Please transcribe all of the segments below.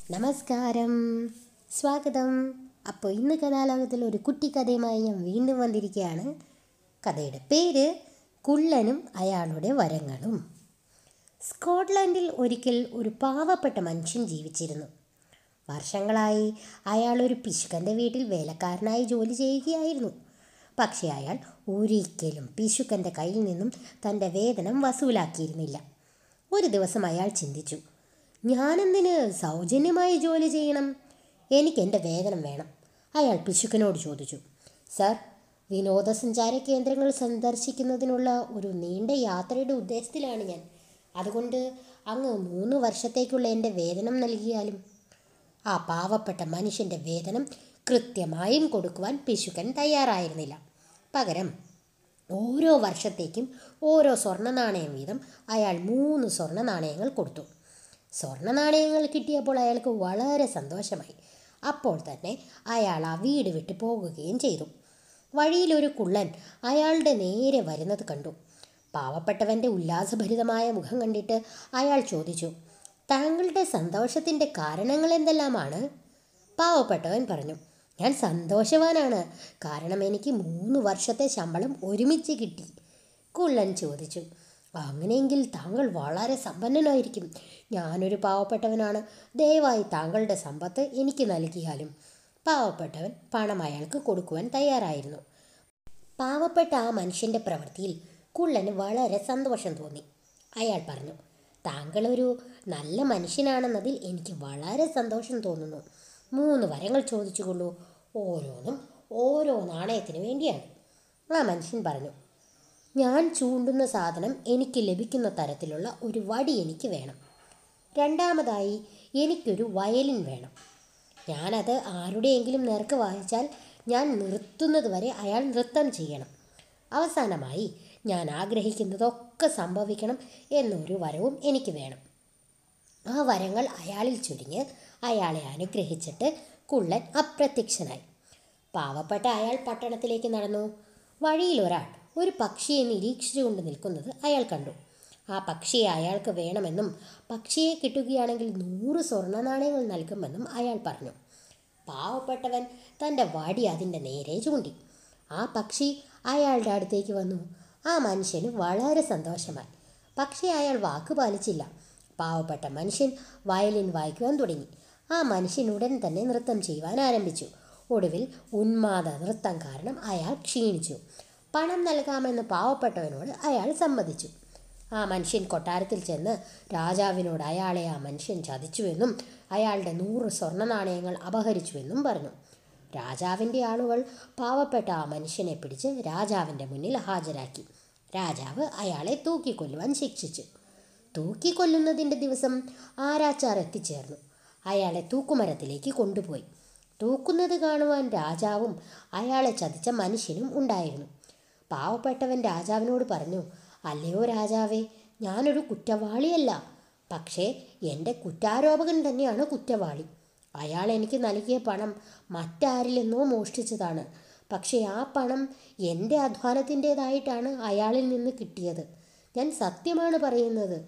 നമസ്കാരം സ്വാഗതം അപ്പോൾ ഇന്ന് കഥാലോകത്തിൽ ഒരു കുട്ടി കഥയുമായി ഞാൻ വീണ്ടും വന്നിരിക്കുകയാണ് കഥയുടെ പേര് കുള്ളനും അയാളുടെ വരങ്ങളും സ്കോട്ട്ലൻഡിൽ ഒരിക്കൽ ഒരു പാവപ്പെട്ട മനുഷ്യൻ ജീവിച്ചിരുന്നു വർഷങ്ങളായി അയാൾ ഒരു പിശുക്കൻ്റെ വീട്ടിൽ വേലക്കാരനായി ജോലി ചെയ്യുകയായിരുന്നു പക്ഷേ അയാൾ ഒരിക്കലും പിശുക്കൻ്റെ കയ്യിൽ നിന്നും തൻ്റെ വേതനം വസൂലാക്കിയിരുന്നില്ല ഒരു ദിവസം അയാൾ ചിന്തിച്ചു ഞാനെന്തിന് സൗജന്യമായി ജോലി ചെയ്യണം എനിക്ക് എൻ്റെ വേതനം വേണം അയാൾ പിശുക്കനോട് ചോദിച്ചു സർ വിനോദസഞ്ചാര കേന്ദ്രങ്ങൾ സന്ദർശിക്കുന്നതിനുള്ള ഒരു നീണ്ട യാത്രയുടെ ഉദ്ദേശത്തിലാണ് ഞാൻ അതുകൊണ്ട് അങ്ങ് മൂന്ന് വർഷത്തേക്കുള്ള എൻ്റെ വേതനം നൽകിയാലും ആ പാവപ്പെട്ട മനുഷ്യൻ്റെ വേതനം കൃത്യമായും കൊടുക്കുവാൻ പിശുക്കൻ തയ്യാറായിരുന്നില്ല പകരം ഓരോ വർഷത്തേക്കും ഓരോ സ്വർണ്ണ നാണയം വീതം അയാൾ മൂന്ന് സ്വർണ്ണ നാണയങ്ങൾ കൊടുത്തു സ്വർണ്ണ നാണയങ്ങൾ കിട്ടിയപ്പോൾ അയാൾക്ക് വളരെ സന്തോഷമായി അപ്പോൾ തന്നെ അയാൾ ആ വീട് വിട്ട് പോകുകയും ചെയ്തു വഴിയിലൊരു കുള്ളൻ അയാളുടെ നേരെ വരുന്നത് കണ്ടു പാവപ്പെട്ടവൻ്റെ ഉല്ലാസഭരിതമായ മുഖം കണ്ടിട്ട് അയാൾ ചോദിച്ചു താങ്കളുടെ സന്തോഷത്തിൻ്റെ കാരണങ്ങൾ എന്തെല്ലാമാണ് പാവപ്പെട്ടവൻ പറഞ്ഞു ഞാൻ സന്തോഷവാനാണ് കാരണം എനിക്ക് മൂന്ന് വർഷത്തെ ശമ്പളം ഒരുമിച്ച് കിട്ടി കുള്ളൻ ചോദിച്ചു അങ്ങനെയെങ്കിൽ താങ്കൾ വളരെ സമ്പന്നനായിരിക്കും ഞാനൊരു പാവപ്പെട്ടവനാണ് ദയവായി താങ്കളുടെ സമ്പത്ത് എനിക്ക് നൽകിയാലും പാവപ്പെട്ടവൻ പണം അയാൾക്ക് കൊടുക്കുവാൻ തയ്യാറായിരുന്നു പാവപ്പെട്ട ആ മനുഷ്യൻ്റെ പ്രവൃത്തിയിൽ കുള്ളന് വളരെ സന്തോഷം തോന്നി അയാൾ പറഞ്ഞു താങ്കൾ ഒരു നല്ല മനുഷ്യനാണെന്നതിൽ എനിക്ക് വളരെ സന്തോഷം തോന്നുന്നു മൂന്ന് വരങ്ങൾ ചോദിച്ചുകൊള്ളൂ ഓരോന്നും ഓരോ നാണയത്തിന് വേണ്ടിയാണ് ആ മനുഷ്യൻ പറഞ്ഞു ഞാൻ ചൂണ്ടുന്ന സാധനം എനിക്ക് ലഭിക്കുന്ന തരത്തിലുള്ള ഒരു വടി എനിക്ക് വേണം രണ്ടാമതായി എനിക്കൊരു വയലിൻ വേണം ഞാനത് ആരുടെയെങ്കിലും നേർക്ക് വായിച്ചാൽ ഞാൻ നിർത്തുന്നത് വരെ അയാൾ നൃത്തം ചെയ്യണം അവസാനമായി ഞാൻ ആഗ്രഹിക്കുന്നതൊക്കെ സംഭവിക്കണം എന്നൊരു വരവും എനിക്ക് വേണം ആ വരങ്ങൾ അയാളിൽ ചുരുങ്ങ് അയാളെ അനുഗ്രഹിച്ചിട്ട് കുള്ളൻ അപ്രത്യക്ഷനായി പാവപ്പെട്ട അയാൾ പട്ടണത്തിലേക്ക് നടന്നു വഴിയിൽ ഒരാൾ ഒരു പക്ഷിയെ നിരീക്ഷിച്ചുകൊണ്ട് നിൽക്കുന്നത് അയാൾ കണ്ടു ആ പക്ഷിയെ അയാൾക്ക് വേണമെന്നും പക്ഷിയെ കിട്ടുകയാണെങ്കിൽ നൂറ് സ്വർണ്ണ നാണയങ്ങൾ നൽകുമെന്നും അയാൾ പറഞ്ഞു പാവപ്പെട്ടവൻ തൻ്റെ വടി അതിൻ്റെ നേരെ ചൂണ്ടി ആ പക്ഷി അയാളുടെ അടുത്തേക്ക് വന്നു ആ മനുഷ്യന് വളരെ സന്തോഷമായി പക്ഷേ അയാൾ വാക്ക് പാലിച്ചില്ല പാവപ്പെട്ട മനുഷ്യൻ വയലിൻ വായിക്കുവാൻ തുടങ്ങി ആ മനുഷ്യൻ ഉടൻ തന്നെ നൃത്തം ചെയ്യുവാൻ ആരംഭിച്ചു ഒടുവിൽ ഉന്മാദ നൃത്തം കാരണം അയാൾ ക്ഷീണിച്ചു പണം നൽകാമെന്ന് പാവപ്പെട്ടവനോട് അയാൾ സമ്മതിച്ചു ആ മനുഷ്യൻ കൊട്ടാരത്തിൽ ചെന്ന് രാജാവിനോട് അയാളെ ആ മനുഷ്യൻ ചതിച്ചുവെന്നും അയാളുടെ നൂറ് സ്വർണ്ണ നാണയങ്ങൾ അപഹരിച്ചുവെന്നും പറഞ്ഞു രാജാവിൻ്റെ ആളുകൾ പാവപ്പെട്ട ആ മനുഷ്യനെ പിടിച്ച് രാജാവിൻ്റെ മുന്നിൽ ഹാജരാക്കി രാജാവ് അയാളെ തൂക്കിക്കൊല്ലുവാൻ ശിക്ഷിച്ചു തൂക്കിക്കൊല്ലുന്നതിൻ്റെ ദിവസം ആരാച്ചാർ എത്തിച്ചേർന്നു അയാളെ തൂക്കുമരത്തിലേക്ക് കൊണ്ടുപോയി തൂക്കുന്നത് കാണുവാൻ രാജാവും അയാളെ ചതിച്ച മനുഷ്യനും ഉണ്ടായിരുന്നു പാവപ്പെട്ടവൻ രാജാവിനോട് പറഞ്ഞു അല്ലയോ രാജാവേ ഞാനൊരു കുറ്റവാളിയല്ല പക്ഷേ എൻ്റെ കുറ്റാരോപകൻ തന്നെയാണ് കുറ്റവാളി അയാൾ എനിക്ക് നൽകിയ പണം മറ്റാരിൽ നിന്നോ മോഷ്ടിച്ചതാണ് പക്ഷേ ആ പണം എൻ്റെ അധ്വാനത്തിൻ്റേതായിട്ടാണ് അയാളിൽ നിന്ന് കിട്ടിയത് ഞാൻ സത്യമാണ് പറയുന്നത്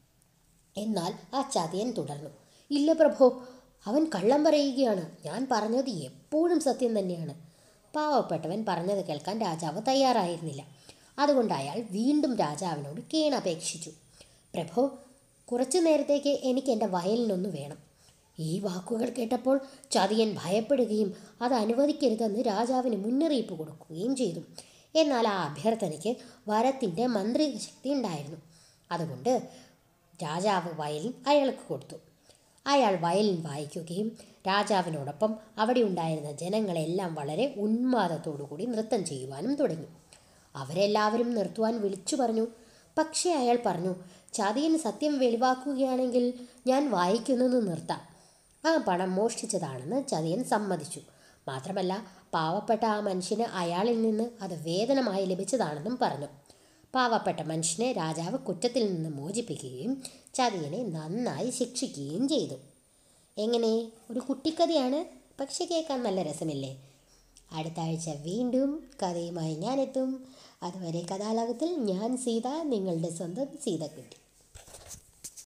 എന്നാൽ ആ ചതിയൻ തുടർന്നു ഇല്ല പ്രഭോ അവൻ കള്ളം പറയുകയാണ് ഞാൻ പറഞ്ഞത് എപ്പോഴും സത്യം തന്നെയാണ് പാവപ്പെട്ടവൻ പറഞ്ഞത് കേൾക്കാൻ രാജാവ് തയ്യാറായിരുന്നില്ല അതുകൊണ്ട് അയാൾ വീണ്ടും രാജാവിനോട് കീണപേക്ഷിച്ചു പ്രഭോ കുറച്ചു നേരത്തേക്ക് എനിക്ക് എൻ്റെ വയലിനൊന്ന് വേണം ഈ വാക്കുകൾ കേട്ടപ്പോൾ ചതിയൻ ഭയപ്പെടുകയും അത് അനുവദിക്കരുതെന്ന് രാജാവിന് മുന്നറിയിപ്പ് കൊടുക്കുകയും ചെയ്തു എന്നാൽ ആ അഭ്യർത്ഥനയ്ക്ക് വരത്തിൻ്റെ മന്ത്രിക ശക്തി ഉണ്ടായിരുന്നു അതുകൊണ്ട് രാജാവ് വയലിൻ അയാൾക്ക് കൊടുത്തു അയാൾ വയലിൻ വായിക്കുകയും രാജാവിനോടൊപ്പം അവിടെ ഉണ്ടായിരുന്ന ജനങ്ങളെല്ലാം വളരെ ഉന്മാദത്തോടുകൂടി നൃത്തം ചെയ്യുവാനും തുടങ്ങി അവരെല്ലാവരും നിർത്തുവാൻ വിളിച്ചു പറഞ്ഞു പക്ഷേ അയാൾ പറഞ്ഞു ചതിയൻ സത്യം വെളിവാക്കുകയാണെങ്കിൽ ഞാൻ വായിക്കുന്നത് നിർത്താം ആ പണം മോഷ്ടിച്ചതാണെന്ന് ചതിയൻ സമ്മതിച്ചു മാത്രമല്ല പാവപ്പെട്ട ആ മനുഷ്യന് അയാളിൽ നിന്ന് അത് വേതനമായി ലഭിച്ചതാണെന്നും പറഞ്ഞു പാവപ്പെട്ട മനുഷ്യനെ രാജാവ് കുറ്റത്തിൽ നിന്ന് മോചിപ്പിക്കുകയും ചതിയനെ നന്നായി ശിക്ഷിക്കുകയും ചെയ്തു എങ്ങനെ ഒരു കുട്ടിക്കഥയാണ് പക്ഷെ കേൾക്കാൻ നല്ല രസമില്ലേ അടുത്ത ആഴ്ച വീണ്ടും കഥയുമായി ഞാനെത്തും അതുവരെ കഥാലോകത്തിൽ ഞാൻ സീത നിങ്ങളുടെ സ്വന്തം സീതക്കുട്ടി